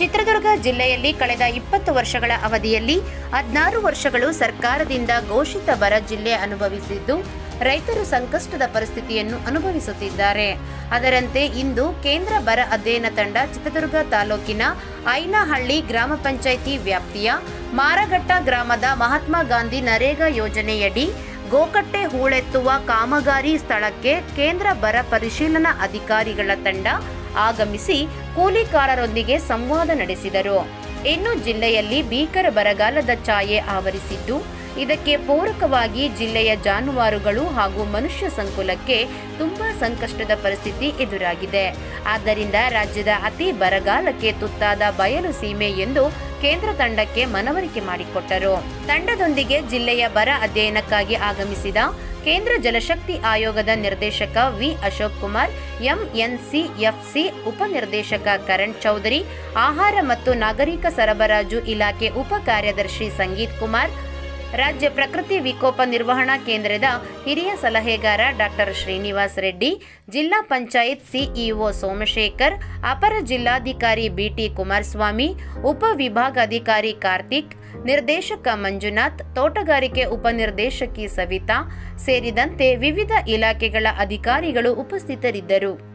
ಚಿತ್ರದುರ್ಗ ಜಿಲ್ಲೆಯಲ್ಲಿ ಕಳೆದ ಇಪ್ಪತ್ತು ವರ್ಷಗಳ ಅವಧಿಯಲ್ಲಿ ಹದಿನಾರು ವರ್ಷಗಳು ಸರ್ಕಾರದಿಂದ ಘೋಷಿತ ಬರ ಜಿಲ್ಲೆ ಅನುಭವಿಸಿದ್ದು ರೈತರು ಸಂಕಷ್ಟದ ಪರಿಸ್ಥಿತಿಯನ್ನು ಅನುಭವಿಸುತ್ತಿದ್ದಾರೆ ಅದರಂತೆ ಇಂದು ಕೇಂದ್ರ ಬರ ಅಧ್ಯಯನ ತಂಡ ಚಿತ್ರದುರ್ಗ ತಾಲೂಕಿನ ಐನಹಳ್ಳಿ ಗ್ರಾಮ ಪಂಚಾಯಿತಿ ವ್ಯಾಪ್ತಿಯ ಮಾರಘಟ್ಟ ಗ್ರಾಮದ ಮಹಾತ್ಮ ಗಾಂಧಿ ನರೇಗಾ ಯೋಜನೆಯಡಿ ಗೋಕಟ್ಟೆ ಹೂಳೆತ್ತುವ ಕಾಮಗಾರಿ ಸ್ಥಳಕ್ಕೆ ಕೇಂದ್ರ ಬರ ಪರಿಶೀಲನಾ ಅಧಿಕಾರಿಗಳ ತಂಡ ಆಗಮಿಸಿ ಕೂಲಿಕಾರರೊಂದಿಗೆ ಸಂವಾದ ನಡೆಸಿದರು ಇನ್ನು ಜಿಲ್ಲೆಯಲ್ಲಿ ಭೀಕರ ಬರಗಾಲದ ಛಾಯೆ ಆವರಿಸಿದ್ದು ಇದಕ್ಕೆ ಪೂರಕವಾಗಿ ಜಿಲ್ಲೆಯ ಜಾನುವಾರುಗಳು ಹಾಗೂ ಮನುಷ್ಯ ಸಂಕುಲಕ್ಕೆ ತುಂಬಾ ಸಂಕಷ್ಟದ ಪರಿಸ್ಥಿತಿ ಎದುರಾಗಿದೆ ಆದ್ದರಿಂದ ರಾಜ್ಯದ ಅತಿ ಬರಗಾಲಕ್ಕೆ ತುತ್ತಾದ ಬಯಲು ಸೀಮೆ ಎಂದು ಕೇಂದ್ರ ತಂಡಕ್ಕೆ ಮನವರಿಕೆ ಮಾಡಿಕೊಟ್ಟರು ತಂಡದೊಂದಿಗೆ ಜಿಲ್ಲೆಯ ಬರ ಅಧ್ಯಯನಕ್ಕಾಗಿ ಆಗಮಿಸಿದ ಕೇಂದ್ರ ಜಲಶಕ್ತಿ ಆಯೋಗದ ನಿರ್ದೇಶಕ ವಿ ಅಶೋಕ್ ಕುಮಾರ್ ಎಂಎನ್ಸಿಎಫ್ಸಿ ಉಪನಿರ್ದೇಶಕ ಕರಣ್ ಚೌಧರಿ ಆಹಾರ ಮತ್ತು ನಾಗರಿಕ ಸರಬರಾಜು ಇಲಾಖೆ ಉಪ ಕಾರ್ಯದರ್ಶಿ ಸಂಗೀತ್ ಕುಮಾರ್ ರಾಜ್ಯ ಪ್ರಕೃತಿ ವಿಕೋಪ ನಿರ್ವಹಣಾ ಕೇಂದ್ರದ ಹಿರಿಯ ಸಲಹೆಗಾರ ಡಾಕ್ಟರ್ ಶ್ರೀನಿವಾಸ್ ರೆಡ್ಡಿ ಜಿಲ್ಲಾ ಪಂಚಾಯತ್ ಸಿಇಒ ಸೋಮಶೇಖರ್ ಅಪರ ಜಿಲ್ಲಾಧಿಕಾರಿ ಬಿಟಿ ಕುಮಾರಸ್ವಾಮಿ ಉಪವಿಭಾಗಾಧಿಕಾರಿ ಕಾರ್ತಿಕ್ ನಿರ್ದೇಶಕ ಮಂಜುನಾಥ್ ತೋಟಗಾರಿಕೆ ಉಪನಿರ್ದೇಶಕಿ ಸವಿತಾ ಸೇರಿದಂತೆ ವಿವಿಧ ಇಲಾಖೆಗಳ ಅಧಿಕಾರಿಗಳು ಉಪಸ್ಥಿತರಿದ್ದರು